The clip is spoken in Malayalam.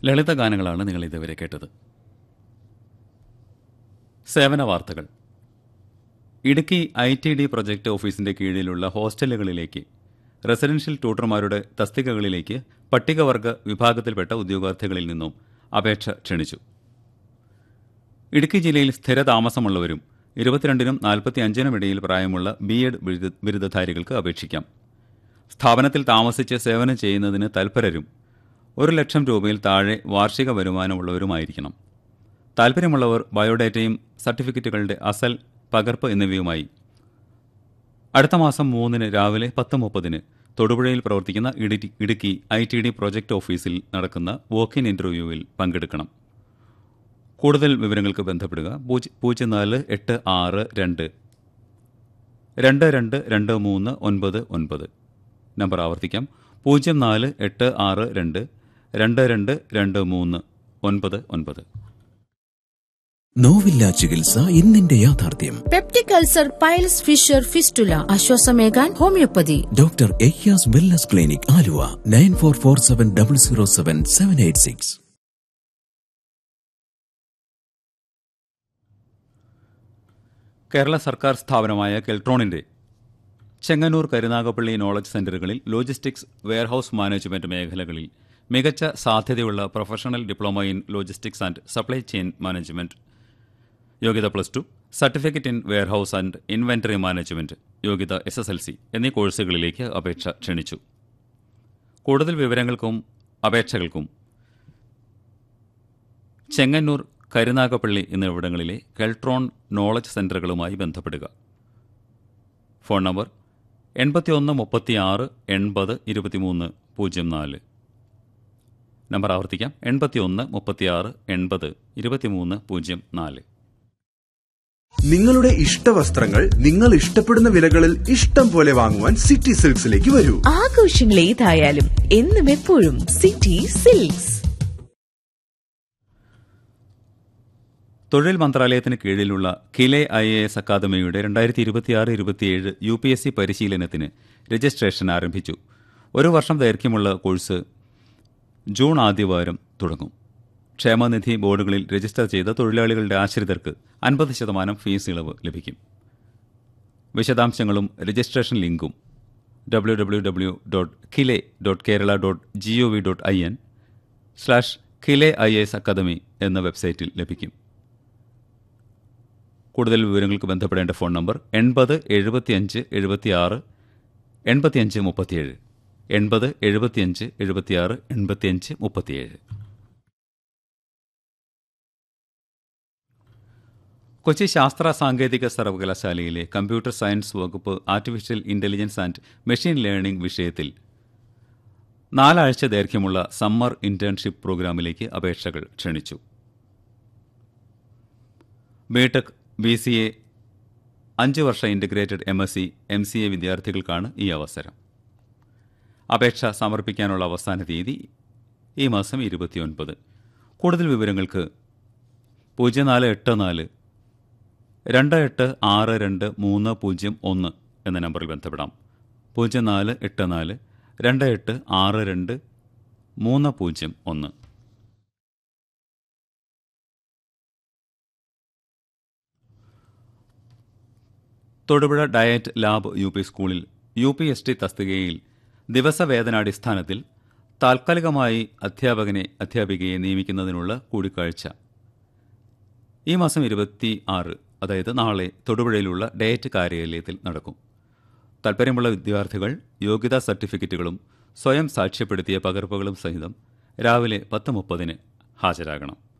ലളിത ഗാനങ്ങളാണ് നിങ്ങൾ ഇതുവരെ കേട്ടത് സേവന വാർത്തകൾ Idukki I T D project ഓഫീസിന്റെ കീഴിലുള്ള ഹോസ്റ്റലുകളിലേക്ക് റെസിഡൻഷ്യൽ ട്യൂട്ടർമാരുടെ തസ്തികകളിലേക്ക് പട്ടികവർഗ വിഭാഗത്തിൽപ്പെട്ട ഉദ്യോഗാർത്ഥികളിൽ നിന്നും അപേക്ഷ ക്ഷണിച്ചു ഇടുക്കി ജില്ലയിൽ സ്ഥിരതാമസമുള്ളവരും ഇരുപത്തിരണ്ടിനും നാൽപ്പത്തി അഞ്ചിനും ഇടയിൽ പ്രായമുള്ള ബി എഡ് ബിരുദ- ബിരുദധാരികൾക്ക് അപേക്ഷിക്കാം സ്ഥാപനത്തിൽ താമസിച്ച് സേവനം ചെയ്യുന്നതിന് തൽപരരും ഒരു ലക്ഷം രൂപയിൽ താഴെ വാർഷിക വരുമാനമുള്ളവരുമായിരിക്കണം താൽപ്പര്യമുള്ളവർ ബയോഡേറ്റയും സർട്ടിഫിക്കറ്റുകളുടെ അസൽ പകർപ്പ് എന്നിവയുമായി അടുത്ത മാസം മൂന്നിന് രാവിലെ പത്ത് മുപ്പതിന് തൊടുപുഴയിൽ പ്രവർത്തിക്കുന്ന Idukki Idukki I T D project ഓഫീസിൽ നടക്കുന്ന വോക്ക് ഇൻ ഇന്റർവ്യൂവിൽ പങ്കെടുക്കണം കൂടുതൽ വിവരങ്ങൾക്ക് ബന്ധപ്പെടുക പൂജ്യ- പൂജ്യം നാല് എട്ട് ആറ് രണ്ട് രണ്ട് രണ്ട് രണ്ട് മൂന്ന് ഒൻപത് ഒൻപത് നമ്പർ ആവർത്തിക്കാം പൂജ്യം നാല് എട്ട് ആറ് രണ്ട് രണ്ട് രണ്ട് രണ്ട് മൂന്ന് ഒൻപത് ഒൻപത് നോവില്ല ചികിത്സ ഇന്നിന്റെ യാഥാർത്ഥ്യം peptic ulcer piles fissure fistula ആശ്വാസമേകാൻ homoeopathy doctor Ayyas wellness clinic Aluva nine four four seven double zero seven seven eight six Kerala സർക്കാർ സ്ഥാപനമായ കെൽട്രോണിന്റെ ചെങ്ങന്നൂർ കരുനാഗപ്പള്ളി നോളജ് സെന്ററുകളിൽ ലോജിസ്റ്റിക്സ് വെയർഹൌസ് മാനേജ്മെന്റ് മേഖലകളിൽ മികച്ച സാധ്യതയുള്ള professional diploma in logistics and supply chain management യോഗ്യത plus two certificate in warehouse and inventory management യോഗ്യത എസ് എസ് എൽ സി എന്നീ കോഴ്സുകളിലേക്ക് അപേക്ഷ ക്ഷണിച്ചു കൂടുതൽ വിവരങ്ങൾക്കും അപേക്ഷകൾക്കും ചെങ്ങന്നൂർ കരുനാഗപ്പള്ളി എന്നിവിടങ്ങളിലെ കെൽട്രോൺ നോളജ് സെന്ററുകളുമായി ബന്ധപ്പെടുക ഫോൺ നമ്പർ എൺപത്തിയൊന്ന് മുപ്പത്തിയാറ് എൺപത് ഇരുപത്തിമൂന്ന് പൂജ്യം നാല് നമ്പർ ആവർത്തിക്കാം എൺപത്തിയൊന്ന് മുപ്പത്തിയാറ് എൺപത് ഇരുപത്തിമൂന്ന് പൂജ്യം നാല് നിങ്ങളുടെ ഇഷ്ടവസ്ത്രങ്ങൾ നിങ്ങൾ ഇഷ്ടപ്പെടുന്ന വിലകളിൽ ഇഷ്ടം പോലെ വാങ്ങുവാൻ സിറ്റി സിൽക്സിലേക്ക് വരൂ ആഘോഷങ്ങൾ ഏതായാലും എന്നും എപ്പോഴും സിറ്റി സിൽക്സ് തൊഴിൽ മന്ത്രാലയത്തിന് കീഴിലുള്ള കിലെ ഐ എ എസ് അക്കാദമിയുടെ രണ്ടായിരത്തി ഇരുപത്തിയാറ് ഇരുപത്തിയേഴ് യു പി എസ് സി പരിശീലനത്തിന് രജിസ്ട്രേഷൻ ആരംഭിച്ചു ഒരു വർഷം ദൈർഘ്യമുള്ള കോഴ്സ് ജൂൺ ആദ്യവാരം തുടങ്ങും ക്ഷേമനിധി ബോർഡുകളിൽ രജിസ്റ്റർ ചെയ്ത തൊഴിലാളികളുടെ ആശ്രിതർക്ക് അൻപത് ശതമാനം ഫീസ് ഇളവ് ലഭിക്കും വിശദാംശങ്ങളും രജിസ്ട്രേഷൻ ലിങ്കും W W W dot KILE dot Kerala dot G O V dot I N slash KILE I S academy എന്ന വെബ്സൈറ്റിൽ ലഭിക്കും കൂടുതൽ വിവരങ്ങൾക്ക് ബന്ധപ്പെടേണ്ട ഫോൺ നമ്പർ എൺപത് എഴുപത്തിയഞ്ച് എഴുപത്തിയാറ് എൺപത്തിയഞ്ച് മുപ്പത്തിയേഴ് എൺപത് എഴുപത്തിയഞ്ച് എഴുപത്തിയാറ് എൺപത്തിയഞ്ച് മുപ്പത്തിയേഴ് കൊച്ചി ശാസ്ത്ര സാങ്കേതിക സർവകലാശാലയിലെ കമ്പ്യൂട്ടർ സയൻസ് വകുപ്പ് artificial intelligence and machine learning വിഷയത്തിൽ നാലാഴ്ച ദൈർഘ്യമുള്ള സമ്മർ ഇന്റേൺഷിപ്പ് പ്രോഗ്രാമിലേക്ക് അപേക്ഷകൾ ക്ഷണിച്ചു ബിടെക് ബി സി എ അഞ്ച് വർഷ integrated M S C M C A വിദ്യാർത്ഥികൾക്കാണ് ഈ അവസരം അപേക്ഷ സമർപ്പിക്കാനുള്ള അവസാന തീയതി ഈ മാസം ഇരുപത്തിയൊൻപത് കൂടുതൽ വിവരങ്ങൾക്ക് പൂജ്യം നാല് എട്ട് നാല് രണ്ട് എട്ട് ആറ് രണ്ട് മൂന്ന് പൂജ്യം ഒന്ന് എന്ന നമ്പറിൽ ബന്ധപ്പെടാം പൂജ്യം നാല് എട്ട് നാല് രണ്ട് എട്ട് ആറ് രണ്ട് മൂന്ന് പൂജ്യം ഒന്ന് Thodupuzha DIET lab U P സ്കൂളിൽ യു പി എസ് ടി തസ്തികയിൽ ദിവസവേതനാടിസ്ഥാനത്തിൽ താൽക്കാലികമായി അധ്യാപകനെ അധ്യാപികയെ നിയമിക്കുന്നതിനുള്ള കൂടിക്കാഴ്ച ഈ മാസം ഇരുപത്തി ആറ് അതായത് നാളെ തൊടുപുഴയിലുള്ള ഡയറ്റ് കാര്യാലയത്തിൽ നടക്കും താൽപ്പര്യമുള്ള വിദ്യാർത്ഥികൾ യോഗ്യതാ സർട്ടിഫിക്കറ്റുകളും സ്വയം സാക്ഷ്യപ്പെടുത്തിയ പകർപ്പുകളും സഹിതം രാവിലെ പത്ത് മുപ്പതിന് ഹാജരാകണം